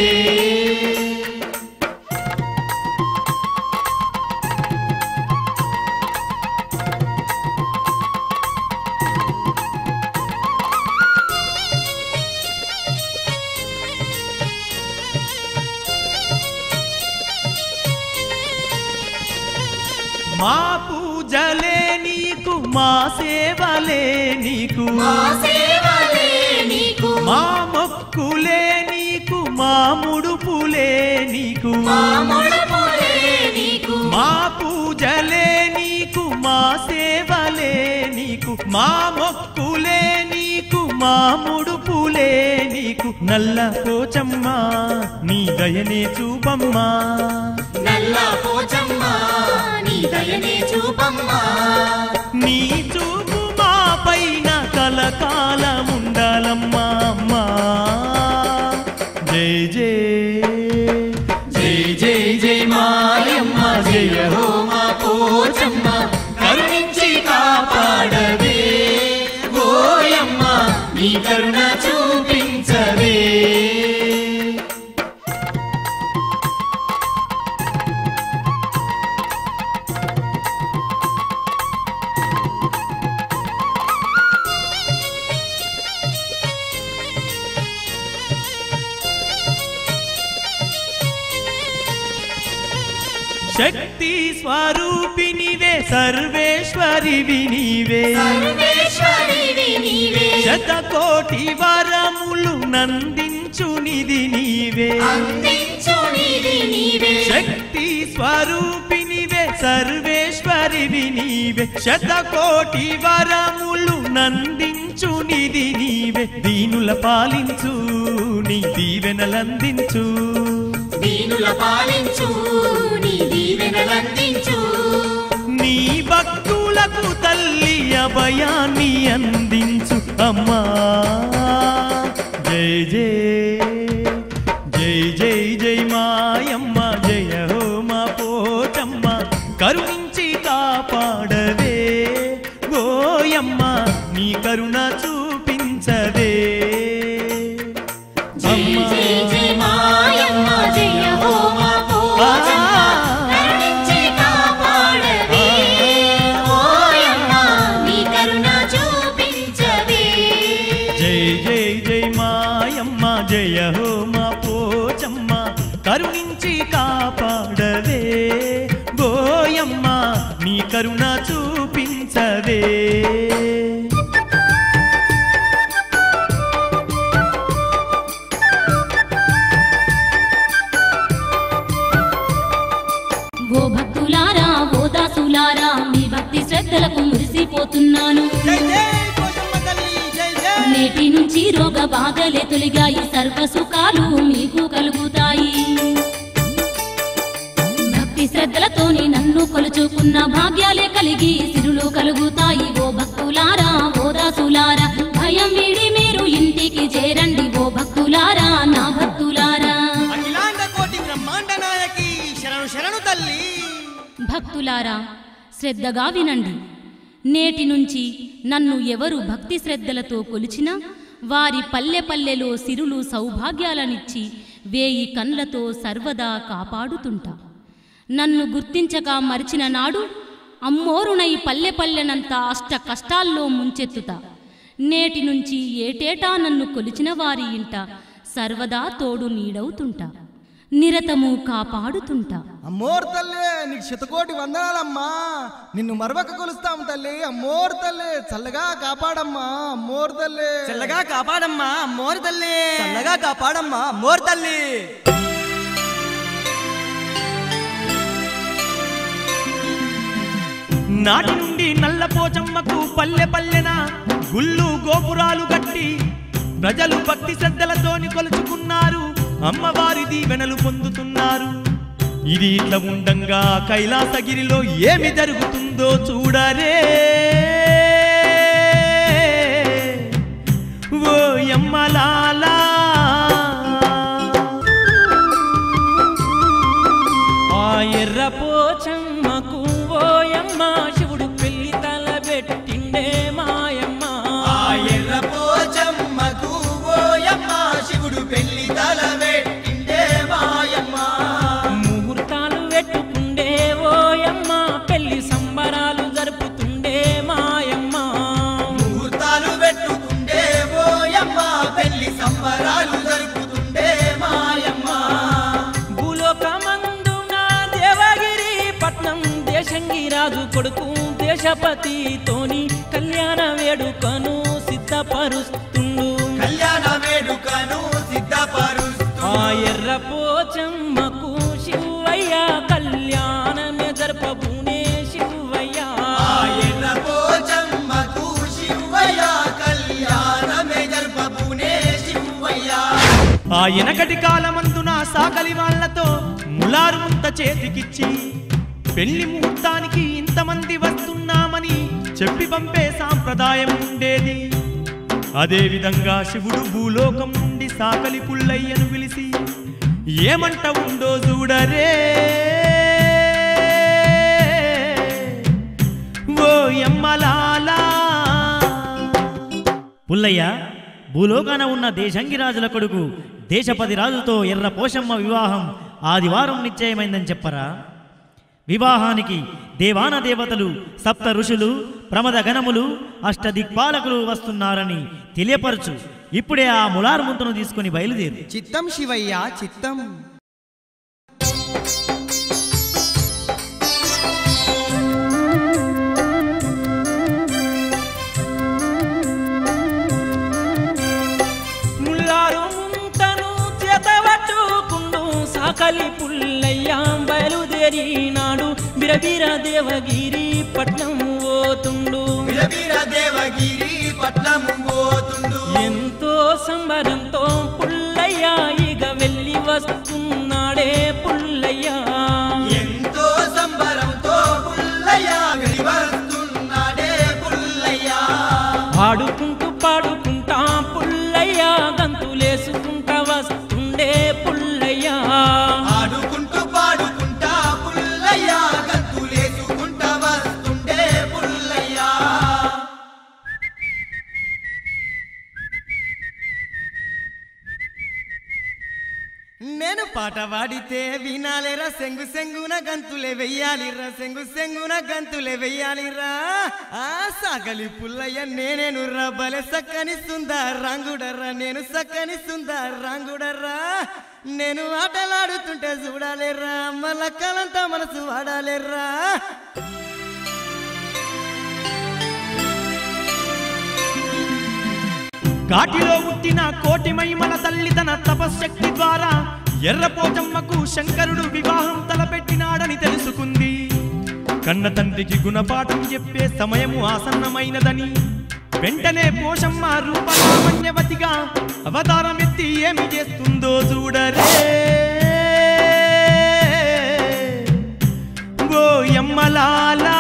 Speaker 2: మా పూజలే నీకు మా సేవలే సేవలే నీకు
Speaker 8: మా సేవలే నీకు
Speaker 2: మా మొక్కులే నీకు మా ముడుపులే నీకు
Speaker 8: మా ముడుపులే నీకు
Speaker 2: మా పూజలే నీకు మా సేవలే నీకు మా మొక్కులే నీకు మా ముడుపులే నీకు నల్ల పోచమ్మా నీ దయనే చూపమ్మా
Speaker 8: నల్ల పోచమ్మ నీ దయనే చూపమ్మా
Speaker 2: నీ చూపు మా పైన కలకాలముండాలమ్మా అమ్మా జై జై
Speaker 8: జై జై జై మాయమ్మ జయ హో మా పోచమ్మ కరుణించి కాపాడవే ఓయమ్మ నీ కరుణ చూపించవే
Speaker 2: శక్తి స్వరూపినివే సర్వేశ్వరివి నీవే
Speaker 8: సర్వేశ్వరివి నీవే
Speaker 2: శతకోటి వరములు నందించునిది నీవే
Speaker 8: అందించు నీది నీవే
Speaker 2: శక్తి స్వరూపినివే సర్వేశ్వరివి నీవే శతకోటి వరములు నందించునిది నీవే దీనుల పాలించు నీ దీవెనలందించు
Speaker 8: దీనుల పాలించు నీ దీవెనలందించు
Speaker 2: నీ భక్తులకు తల్లి అభయాన్ని అందించు అమ్మా జై జై జై జై జై మాయమ్మ జయ హో మా పోచమ్మ కరుణించి కాపాడవే గోయమ్మ నీ కరుణ చూపించవే
Speaker 8: జై జై జై మాయమ్మ జయ హో మా పోచమ్మ కరుణించి కాపాడవే ఓయమ్మ నీ కరుణ చూపించవే
Speaker 2: జై జై జై మాయమ్మ జయ హో మా పోచమ్మ కరుణించి కాపాడవే గోయమ్మ నీ కరుణ చూపించవే
Speaker 5: ఓ భక్తులారా ఓ దాసులారా మీ భక్తి శ్రద్ధలకు మురిసిపోతున్నాను నేటి నుంచి రోగ బాధలే తొలిగాయి సర్వ సుఖాలు మీకు కలుగుతాయి భక్తి శ్రద్ధలతోని నన్ను కొలుచుకున్న భాగ్యాలే కలిగి సిరులు కలుగుతాయి ఓ భక్తులారా ఓ దాసులారా భయం వీడి మీరు ఇంటికి చేరండి ఓ భక్తులారా నా భక్తులారా
Speaker 7: అఖిలాండ కోటి బ్రహ్మాండ నాయకి శరణు శరణు తల్లి
Speaker 5: భక్తులారా శ్రద్ధగా వినండి నేటి నుంచి నన్ను ఎవరు భక్తి శ్రద్ధలతో కొలిచినా వారి పల్లె పల్లెలో సిరులు సౌభాగ్యాలనిచ్చి వేయి కండ్లతో సర్వదా కాపాడుతుంటా నన్ను గుర్తించక మరిచిన నాడు అమ్మోరునై పల్లె పల్లెనంతా అష్ట కష్టాల్లో ముంచెత్తుతా నేటి నుంచి ఏటేటా నన్ను కొలిచిన వారి ఇంట సర్వదా తోడు నీడవుతుంటా నిరతము కాపాడుతుంటా
Speaker 6: అమ్మోర్ తల్లి నీకు శతకోటి వందనాలమ్మా నిన్ను మరవక కొలుస్తాం తల్లి అమ్మోర్ తల్లి చల్లగా కాపాడమ్మా అమ్మోర్ తల్లి
Speaker 7: చల్లగా కాపాడమ్మా మోరు తల్లి చల్లగా కాపాడమ్మా మోరు తల్లి
Speaker 2: నాటి నుండి నల్ల పోచమ్మకు పల్లె పల్లెన గుళ్ళు గోపురాలు కట్టి ప్రజలు భక్తి శ్రద్ధలతోని కొలుచుకున్నారు అమ్మవారి దీవెనలు పొందుతున్నారు ఇది ఇట్లా ఉండంగా కైలాసగిరిలో ఏమి జరుగుతుందో చూడరే ఓ యమ్మలాలా
Speaker 1: ఆ ఎర్ర పోచమ్మకు ఓయమ్మ శివుడు పెళ్లి తల పెట్టిండే మాయమ్మ
Speaker 4: ఆ ఎర్ర పోచమ్మకు ఓయమ్మ శివుడు పెళ్లి తల పెట్టిండే మాయమ్మ
Speaker 1: ముహూర్తాలు పెట్టుకుండే ఓయమ్మ పెళ్లి సంబరాలు జరుపుతుండే మాయమ్మ
Speaker 4: ముహూర్తాలు పెట్టుకుండే ఓయమ్మ పెళ్లి సంబరాలు జరుపుతుండే మాయమ్మ
Speaker 1: భూలోకమందున దేవగిరి పట్నం దేశంగి రాజు కొడుకు దేశపతితోని కళ్యాణ వేడుకను సిద్ధపరుస్తుండు
Speaker 4: కళ్యాణ వేడుకను సిద్ధపరుస్తూ
Speaker 1: ఆ ఎర్ర పోచమ్మకు శివయ్య కళ్యాణమే జరపబూనే శివయ్య
Speaker 4: ఆ ఎర్ర పోచమ్మకు శివయ్య కళ్యాణమే జరుపబూనే శివయ్య
Speaker 2: ఆ ఎనకటి కాలమందున సాకలి వాళ్ళతో ములారు ముంత చేతికిచ్చి పెళ్లి ముహూర్తానికి ఇంతమంది వస్తున్నామని చెప్పి పంపే సాంప్రదాయం ఉండేది అదే విధంగా శివుడు భూలోకం నుండి సాకలి పుల్లయ్యను పిలిచి ఏమంట ఉందో చూడరే ఓ ఎమ్మలాలా
Speaker 3: పుల్లయ్య భూలోకాన ఉన్న దేశంగి రాజుల కొడుకు దేశపది రాజుతో ఎర్ర పోషమ్మ వివాహం ఆదివారం నిశ్చయమైందని చెప్పరా వివాహానికి దేవాన దేవతలు సప్త ఋషులు ప్రమద గణములు అష్టదిక్పాలకులు వస్తున్నారని తెలియపరచు ఇప్పుడే ఆ ములారు ముంతను తీసుకుని బయలుదేరు
Speaker 6: చిత్తం శివయ్య చిత్తం
Speaker 1: ముల్లారు ముంతను చేతబట్టుకుండు సాకలి పుల్లయ్య బయలుదేరినాడు బిరబిర దేవగిరి పట్నం పోతుండు
Speaker 4: విరవిర దేవగిరి పట్నము పోతుండు
Speaker 1: ఎంతో సంబరంతో పుల్లయ్య ఇక వెళ్ళి వస్తున్నాడే పుల్లయ్య
Speaker 4: ఎంతో సంబరంతో పుల్లయ్య వెలివస్తున్నాడే పుల్లయ్య
Speaker 1: ఆడుకుంటూ పాడుకుంటా పుల్లయ్య గంతులేసుకుంటా వస్తుండే పుల్లయ్య
Speaker 4: ఆడుకుంటూ పాడుకుంటా పుల్లయ్య గంతులేసుకుంటా వస్తుండే పుల్లయ్య
Speaker 6: నేను పాట పాడితే వినాలిరా సెంగు సెంగున గంతులే వెయ్యాలిరా సెంగు సెంగున గంతులే వెయ్యాలిరా ఆ సాగలి పుల్లయ్య నేనేను రా బలె సక్కని సుందా రాంగుడర్రా నేను సక్కని సుందా రాంగుడర్రా నేను ఆటలాడుతుంటే చూడాలేరా మళ్ళక్కలంతా మనసు వాడాలేరా
Speaker 2: కాటిలో పుట్టిన కోటి మహిమల తల్లి తన తపశ్శక్తి ద్వారా ఎర్రపోచమ్మకు శంకరుడు వివాహం తలపెట్టినాడని తెలుసుకుంది కన్న తండ్రికి గుణపాఠం చెప్పే సమయము ఆసన్నమైనదని వెంటనే పోషమ్మ రూపలావణ్యవతిగా అవతారమెత్తి ఏమి చేస్తుందో చూడరే ఓ యమ్మలాలా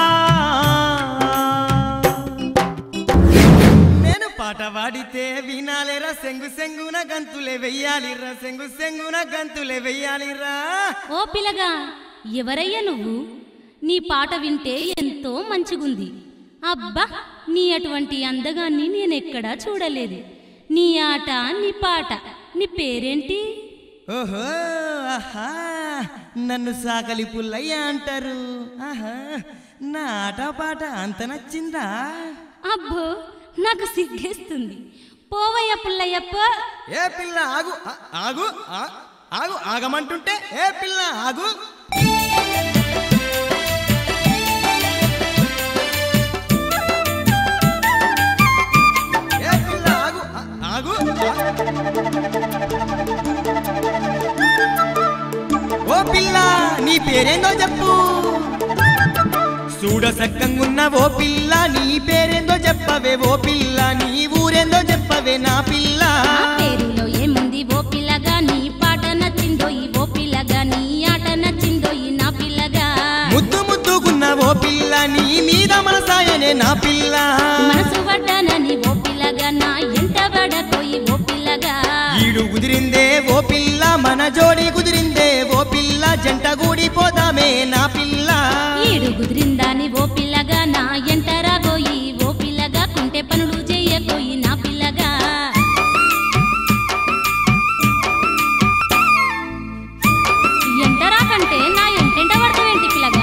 Speaker 6: నేను పాట పాడితే వినాలేరా సెంగు సెంగున గంతులే వెయ్యాలిరా సెంగు సెంగున గంతులే వెయ్యాలిరా
Speaker 5: ఓ పిల్లగా ఎవరయ్యా నువ్వు నీ పాట వింటే ఎంతో మంచిగుంది అబ్బా నీ అటువంటి అందగాన్ని నేనెక్కడా చూడలేదు నీ ఆట నీ పాట నీ పేరేంటి
Speaker 6: ఓహో ఆహా నన్ను సాకలి పుల్లయ్య అంటారు ఆహా నా ఆట పాట అంత నచ్చిందా
Speaker 5: అబ్బో నాకు సిగ్గేస్తుంది పోవయ్య పుల్లయ్యప్ప
Speaker 6: ఏ పిల్ల ఆగు ఆ, ఆగు ఆ, ఆగు ఆగమంటుంటే ఏ పిల్ల ఆగు ఏ పిల్ల ఆగు ఆ, ఆగు ఓ పిల్ల నీ పేరేందో చెప్పు చూడ సక్కంగున్న ఓ పిల్ల నీ పేరేందో చెప్పవే ఓ పిల్ల నీ ఊరేందో చెప్పవే నా పిల్ల
Speaker 5: నా పేరులో ఏముంది ఓ పిల్లగా నీ పాట నచ్చిందో ఈ ఓ పిల్లగా నీ ఆట నచ్చిందో ఈ నా పిల్లగా
Speaker 6: ముద్దు ముద్దుగున్న ఓ పిల్ల నీ మీద మనసాయనే నా పిల్ల
Speaker 5: మనసు పడ్డానని ఓ పిల్లగా నా ఎంట పడపోయి ఓ పిల్లగా
Speaker 6: ఈడు కుదిరిందే ఓ పిల్ల మన జోడి కుదిరిందే ఓ పిల్ల జంట గూడిపోదామే నా పిల్ల
Speaker 5: ఈడు కుదిరిందాని ఓ పిల్లగా నా ఎంట రాబోయి ఓ పిల్లగా కుంటే పనులు చేయబోయి నా పిల్లగా ఎంట రాకంటే నా ఎంటెంట పడతావేంటి పిల్లగా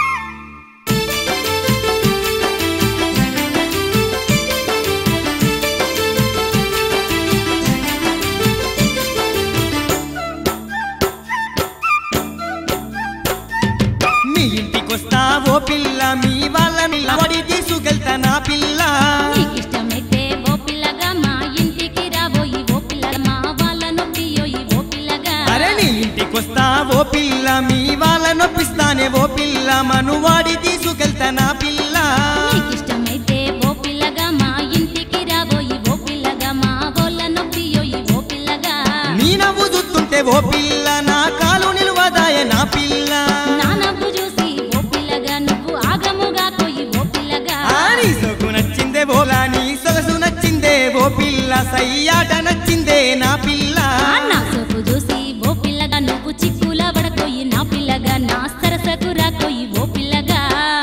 Speaker 6: మీ ఇంటికొస్తా ఓ పిల్ల మీ వాళ్ళని వడి తీసుకెళ్తా నా పిల్ల
Speaker 5: నీకిష్ట
Speaker 6: మనువాడి తీసుకెళ్తా నా పిల్ల
Speaker 5: నీకిష్టమైతే ఓ పిల్లగా మా ఇంటికి రాబోయి ఓ పిల్లగా మా బోళ్ళ నొప్పియోయి ఓ పిల్లగా
Speaker 6: నీ నవ్వు చూస్తుంటే ఓ పిల్ల నా కాలు నిలువదాయ నా పిల్ల
Speaker 5: నా నవ్వు చూసి ఓ పిల్లగా నువ్వు ఆగముగా పోయి ఓ పిల్లగా
Speaker 6: ఆ నీ సొగు నచ్చిందే బోలా నీ సొగసు నచ్చిందే ఓ పిల్ల సయ్యాట నచ్చిందే నా పిల్ల
Speaker 5: ఆ నా సోపు చూసి ఓ పిల్లగా నువ్వు చిక్కుల పడకోయి నా పిల్లగా నా సరసకు రాకోయి ఓ పిల్లగా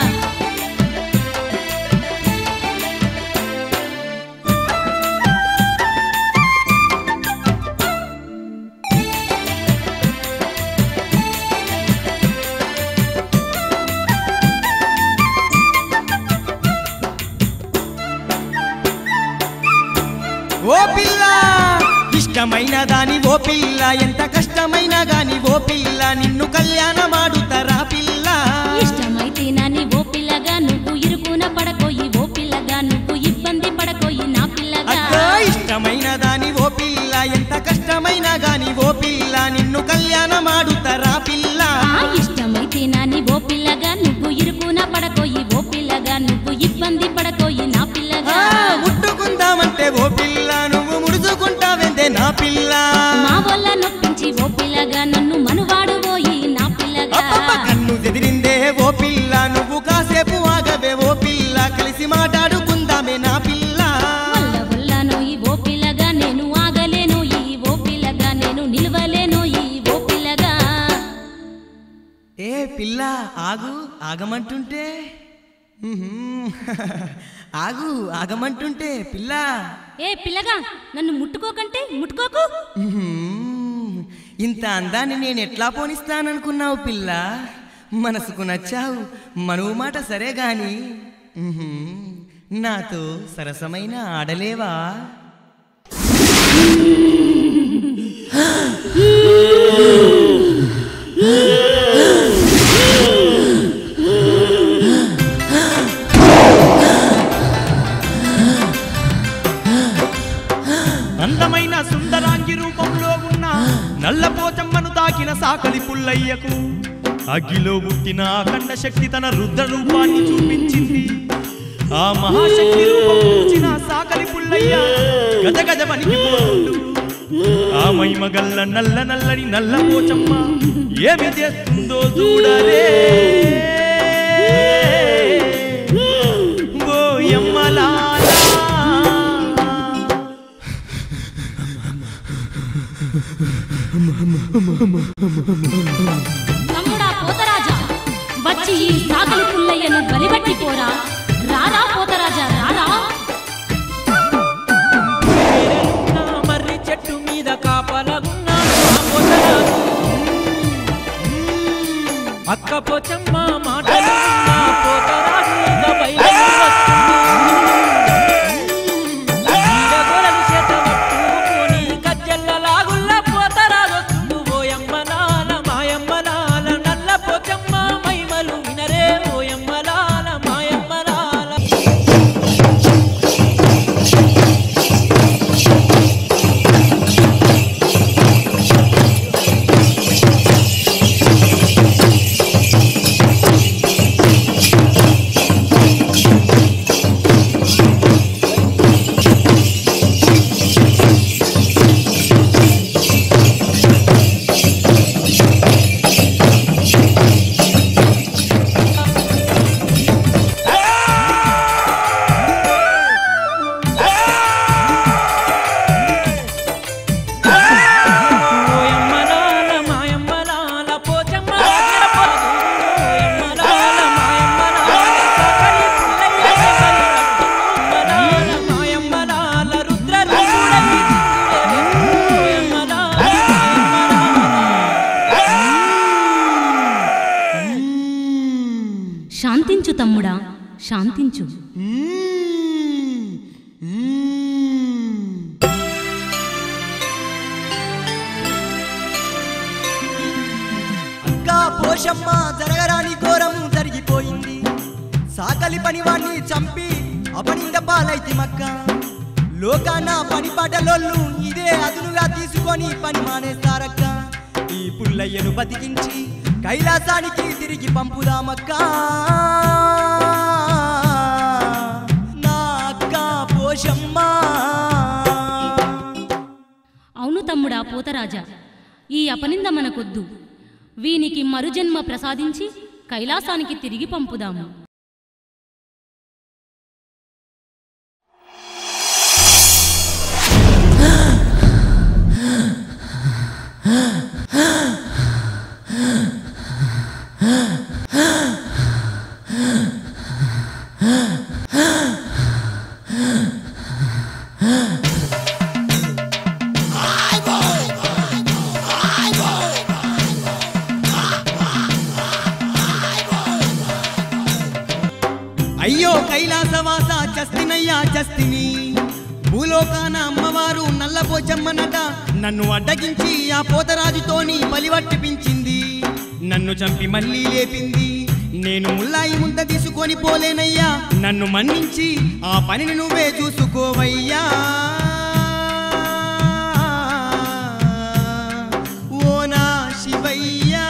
Speaker 6: ఓ పిల్ల ఇష్టమైన దాని ఓ పిల్ల ఎంత కష్టమైనా గాని ఓ పిల్ల నిన్ను కళ్యాణమాడుతారా పిల్ల
Speaker 5: ఇష్టమైతే నాని ఓ పిల్లగా నువ్వు ఇరుకున పడకోయి ఓ పిల్లగా నువ్వు ఇబ్బంది పడకోయి నా పిల్లగా
Speaker 6: అక్క ఇష్టమైన దాని ఓ పిల్ల ఎంత కష్టమైనా గాని ఓ పిల్ల నిన్ను కళ్యాణమాడుతారా పిల్ల
Speaker 5: ఆ ఇష్టమైతే నాని ఓ పిల్లగా నువ్వు ఇరుకున పడకోయి ఓ పిల్లగా నువ్వు ఇబ్బంది పడకోయి నా పిల్లగా
Speaker 6: ఆ, ముట్టుకుందామంటే ఓ పిల్ల నువ్వు ముడుచుకుంటావెందే నా పిల్ల
Speaker 5: మా వల్ల నొప్పించి ఓ పిల్లగా నన్ను మనువాడు పోయి నా పిల్లగా
Speaker 6: అబ్బబ్బ, కన్ను చెదిరిందే ఓ పిల్ల నువ్వు కాసేపు ఆగవే ఓ పిల్ల కలిసి మాట్లాడుకుందామే నా పిల్ల
Speaker 5: వల్ల వల్ల నోయి ఓ పిల్లగా నేను ఆగలేను ఈ ఓ పిల్లగా నేను నిలవలేను ఈ ఓ పిల్లగా
Speaker 6: ఏ పిల్ల ఆగు ఆగమంటుంటే ఉహుం. ఆగు ఆగమంటుంటే పిల్ల
Speaker 5: ఏ పిల్లగా నన్ను ముట్టుకోకంటే ముట్టుకోకు
Speaker 6: ఉహుం. ఇంత అందాన్ని నేను ఎట్లా పోనిస్తాననుకున్నావు పిల్ల మనసుకు నచ్చావు మనువు మాట సరే గాని ఉహుం. నాతో సరసమైన ఆడలేవా
Speaker 2: అందమైన సుందరాంగి రూపంలో ఉన్న నల్లపోచమ్మను తాకిన సాకలి పుల్లయ్యకు అగ్గిలో పుట్టిన అఖండ శక్తి తన రుద్ర రూపాన్ని చూపించింది ఆ మహాశక్తి రూపం చూచిన సాకలి పుల్లయ్య గజ గజ వణికిపోతుండు ఆ మైమగల్ల నల్ల నల్లని నల్ల పోచమ్మ ఏమి చేస్తుందో చూడలే ఓ యమ్మలాలా
Speaker 5: తమ్ముడా పోతరాజా వచ్చి ఈ సాకలి పుల్లయ్యను బలిబట్టి పోరా రారా పోతరాజా రారా
Speaker 1: నా మర్రి చెట్టు మీద కాపలగున్నాడు నా పొదరాజు. అక్క పోచమ్మ మాటలు విన్నా పోతరాజు ఇక బయలుకి వస్తుంది. ఈడగొలను చేత పట్టుకొని కజ్జెల్ల లాగుల్ల పోతరాజు వస్తుండు. ఓయమ్మ నాల మాయమ్మ నాల నల్ల పోచమ్మ మైమలు వినరే ఓయమ్మ లాల మాయమ్మ లాల ఓయమ్మలాల మాయమ్మలాల పోచమ్మ రాజన పోదు. ఓయమ్మలాల మాయమ్మలాల సకలి పుల్లయ్య సకలి రక్తమ్మలాల మాయమ్మలాల రుద్ర రూపుడవి దిక్కులే. ఓయమ్మలాల
Speaker 5: శాంతించు తమ్ముడా శాంతించు
Speaker 6: మ్మ్. మ్మ్.
Speaker 9: అక్కా పోషమ్మ జరగరాని ఘోరం జరిగిపోయింది సాకలి పనివాణ్ణి చంపి అపనింద పాలైతి మక్క లోకాన పని పాటలోళ్ళు ఇదే అదునుగా తీసుకొని పని మానేస్తారక్క ఈ పుల్లయ్యను బతికించి కైలాసానికి తిరిగి పంపుదామక్కా నా అక్క పోషమ్మ
Speaker 5: అవును తమ్ముడా పోతరాజా ఈ అపనింద మనకొద్దు వీనికి మరుజన్మ ప్రసాదించి కైలాసానికి తిరిగి పంపుదాము
Speaker 6: అయ్యో కైలాసవాస చస్తినయ్యా చస్తిని భూలోకాన అమ్మవారు నల్లపోచమ్మనట నన్ను అడ్డగించి ఆ పోతరాజుతోని బలివట్టిపించింది నన్ను చంపి మళ్ళీ లేపింది నేను ముల్లాయి ముంద తీసుకొని పోలేనయ్యా నన్ను మన్నించి ఆ పనిని నువ్వే చూసుకోవయ్యా ఓ నా శివయ్యా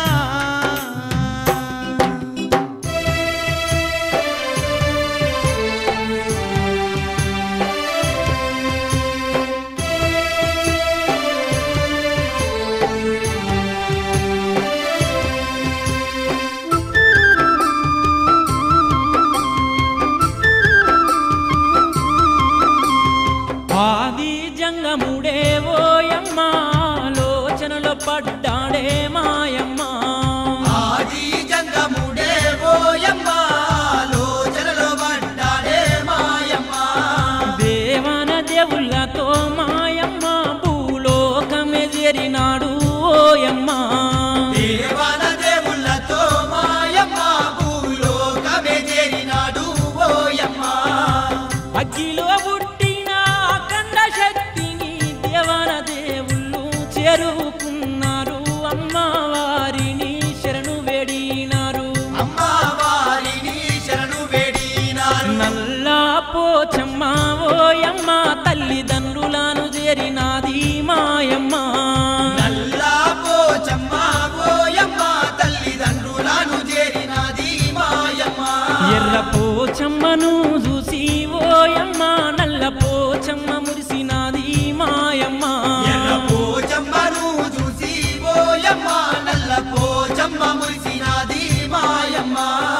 Speaker 1: ఆది జంగముడే ఓయమ్మ లోచనలో పడ్డాడే మాయమ్మ
Speaker 4: ఆది జంగముడే ఓయమ్మ లోచనలో పడ్డాడే మాయమ్మ
Speaker 1: దేవన దేవుళ్ళతో మాయమ్మ భూలోకమే చేరినాడు ఓయమ్మ
Speaker 4: దేవన దేవుళ్ళతో మాయమ్మ భూలోకమే చేరినాడు ఓయమ్మ
Speaker 1: అగ్గిలో పుట్టిన అఖండ శక్తిని దేవన దేవుళ్ళు చేరుకున్నారు అమ్మవారిని శరణు వేడినారు
Speaker 4: అమ్మవారిని శరణు వేడినారు
Speaker 1: నల్లా పోచమ్మ ఓయమ్మ తల్లిదండ్రులను చేరినాది మాయమ్మ
Speaker 4: నల్లా పోచమ్మ ఓయమ్మ తల్లిదండ్రులను చేరినది మాయమ్మ
Speaker 1: ఎర్ర పోచమ్మను చూసి ఓయమ్మ నల్ల పోచమ్మ మురిసినాది మాయమ్మ
Speaker 4: ఎర్ర పోచమ్మను చూసి ఓయమ్మ నల్ల పోచమ్మ మురిసినది మాయమ్మ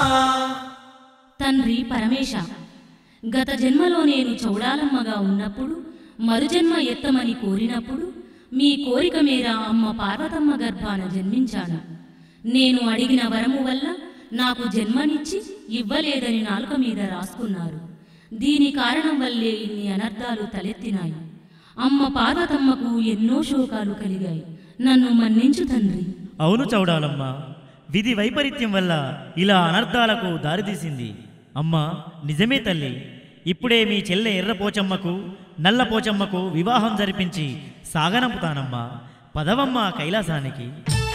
Speaker 5: తండ్రి పరమేశ గత జన్మలో నేను చౌడాలమ్మగా ఉన్నప్పుడు మరుజన్మ ఎత్తమని కోరినప్పుడు మీ కోరిక మేర అమ్మ పార్వతమ్మ గర్భాన జన్మించాను నేను అడిగిన వరము వల్ల నాకు జన్మనిచ్చి ఇవ్వలేదని నాలుక మీద రాసుకున్నారు దీని కారణం వల్లే ఇన్ని అనర్థాలు తలెత్తినాయి అమ్మ పార్వతమ్మకు ఎన్నో శోకాలు కలిగాయి నన్ను మన్నించు తండ్రి
Speaker 3: అవును చౌడాలమ్మ విధి వైపరీత్యం వల్ల ఇలా అనర్థాలకు దారితీసింది అమ్మా నిజమే తల్లి ఇప్పుడే మీ చెల్లె ఎర్రపోచమ్మకు నల్లపోచమ్మకు వివాహం జరిపించి సాగనంపుతానమ్మా పదవమ్మ కైలాసానికి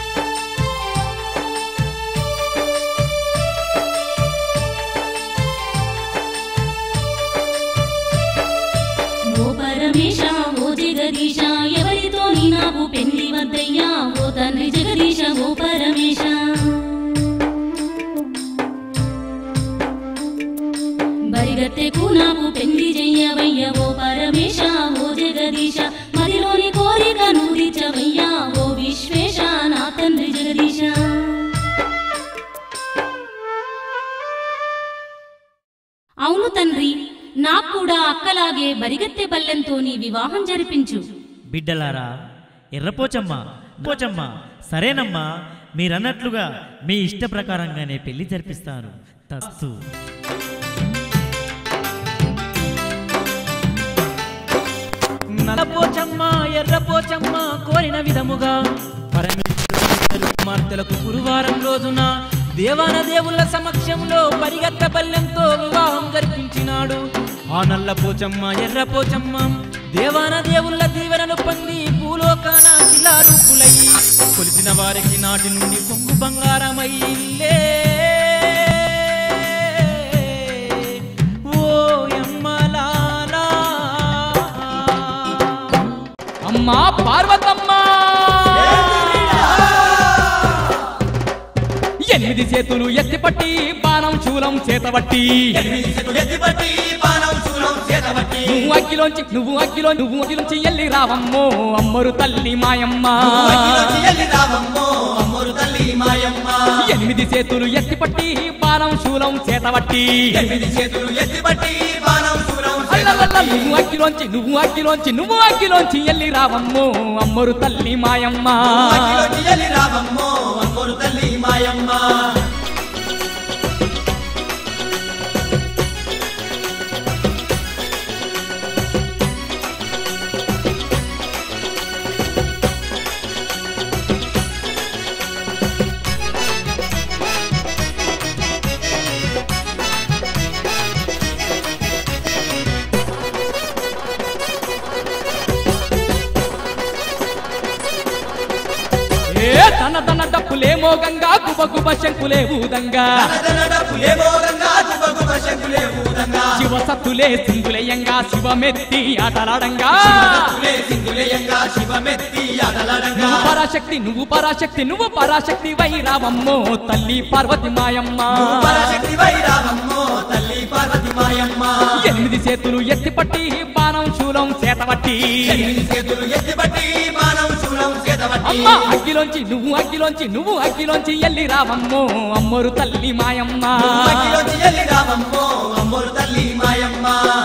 Speaker 5: ఓ పరమేశ ఓ జగదీశ ఎవరితో నీ నాకు పెళ్లి వద్దయ్యా ఓ తండ్రి జగదీశ ఓ పరమేశ బరిగత్తెకు నాకు పెళ్లి చెయ్యవయ్య ఓ పరమేశ ఓ జగదీశ మదిలోని కోరిక నూరిచవయ్యా ఓ విశ్వేశ నా తండ్రి జగదీశ అవును తండ్రి నాకు కూడా అక్కలాగే బరిగత్తె బల్లెంతో నీ వివాహం జరిపించు
Speaker 3: బిడ్డలారా ఎర్రపోచమ్మ పోచమ్మ సరేనమ్మా మీరన్నట్లుగా మీ ఇష్ట ప్రకారంగానే పెళ్లి జరిపిస్తాను తస్తు
Speaker 1: నలపోచమ్మ ఎర్రపోచమ్మ కోరిన విధముగా పరమేశ్వరుడు కుమార్తెలకు గురువారం రోజున దేవాన దేవుళ్ళ సమక్షంలో పరిగెత్త బల్లెంతో వివాహం జరిపించినాడు ఆ నల్ల పోచమ్మ ఎర్ర పోచమ్మ దేవాన దేవుళ్ళ దీవెనలు పొంది భూలోకాన శిలారూపులై కొలిసిన వారికి నాటి నుండి కొంగు బంగారమయ్యిల్లే ఓ యమ్మలాలా అమ్మా పార్వతమ్మ ఎనిమిది చేతులు ఎత్తిపట్టి బాణం శూలం చేతబట్టి
Speaker 4: ఎనిమిది చేతులు ఎత్తిపట్టి బాణం శూలం చేతబట్టి
Speaker 1: నువ్వు అగ్గిలోంచి నువ్వు అగ్గిలో నువ్వు అగ్గిలోంచి ఎల్లి రావమ్మో అమ్మరు తల్లి మాయమ్మ
Speaker 4: అగ్గిలోంచి ఎల్లి రావమ్మో అమ్మోరు తల్లి మాయమ్మ
Speaker 1: ఎనిమిది చేతులు ఎత్తిపట్టి బాణం శూలం చేతబట్టి
Speaker 4: ఎనిమిది చేతులు ఎత్తిపట్టి బాణం శూలం
Speaker 1: అల్లల్లల్ల
Speaker 4: చేతబట్టి
Speaker 1: నువ్వు అగ్గిలోంచి నువ్వు అగ్గిలోంచి నువ్వు అగ్గిలోంచి ఎల్లి రావమ్మో అమ్మరు తల్లి మాయమ్మ
Speaker 4: అగ్గిలోంచి ఎల్లి రావమ్మో అమ్మోరు తల్లి మాయమ్మ
Speaker 1: ఏ తన తన డప్పులేమో గంగా గుబ గుబ శంకులే ఊదంగా
Speaker 4: పులే మోగంగా దుబ్బగుబ శంకులే ఊదంగా
Speaker 1: శివ సత్తులే సింగులయంగా శివమెత్తి ఆటలాడంగా
Speaker 4: పులే సింధులేయంగా శివమెత్తి అదలడంగా
Speaker 1: నువ్వు పరాశక్తి నువ్వు పరాశక్తి నువ్వు పరాశక్తి వైరావమ్మో తల్లి పార్వతి మాయమ్మ
Speaker 4: పరశక్తి వైరావమ్మో తల్లి పార్వతి మాయమ్మ
Speaker 1: ఎనిమిది చేతులు ఎత్తిపట్టి బాణం శూలం చేతబట్టి
Speaker 4: ఎనిమిది చేతులు ఎత్తిపట్టి బాణం శూలం చేతబట్టి
Speaker 1: అమ్మ అగ్గిలోంచి నువ్వు అగ్గిలోంచి నువ్వు అగ్గిలోంచి ఎల్లి రావమ్మో అమ్మరు తల్లి మాయమ్మ
Speaker 4: అగ్గిలోంచి ఎల్లి రావమ్మో అమ్మోరు తల్లి మాయమ్మ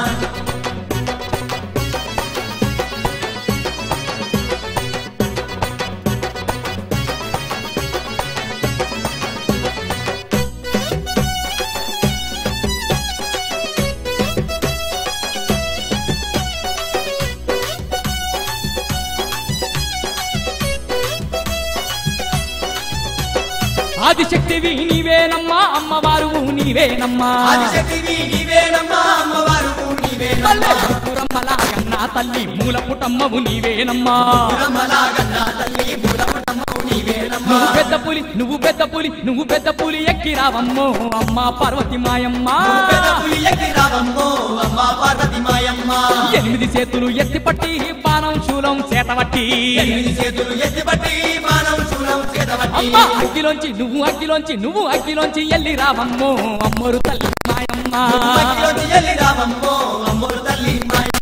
Speaker 1: ఆదిశక్తివి నీవేనమ్మా అమ్మవారు నీవేనమ్మా
Speaker 4: ఆదిశక్తివి నీవేనమ్మా అమ్మవారు నీవేనమ్మా
Speaker 1: పురమ్మలాగన్నా తల్లి మూల పుటమ్మవు నీవేనమ్మా
Speaker 4: రమలాగన్న తల్లి మూలపటమ్మవు నీవేనమ్మా
Speaker 1: నువ్వు పెద్ద పులి నువ్వు పెద్ద పులి నువ్వు పెద్ద పులి ఎక్కి రావమ్మో అమ్మ పార్వతి మాయమ్మ
Speaker 4: పెద్ద పులి ఎక్కి రావమ్మో అమ్మ పార్వతి మాయమ్మ
Speaker 1: ఎనిమిది చేతులు ఎత్తిపట్టి బాణం శూలం చేతబట్టి
Speaker 4: ఎనిమిది చేతులు ఎత్తిపట్టి బాణం శూలం చేతబట్టి
Speaker 1: అమ్మ అగ్గిలోంచి నువ్వు అగ్గిలోంచి నువ్వు అగ్గిలోంచి ఎల్లి రావమ్మో అమ్మరు తల్లి మాయమ్మ
Speaker 4: అగ్గిలోంచి ఎల్లి రావమ్మో అమ్మోరు తల్లి మాయమ్మ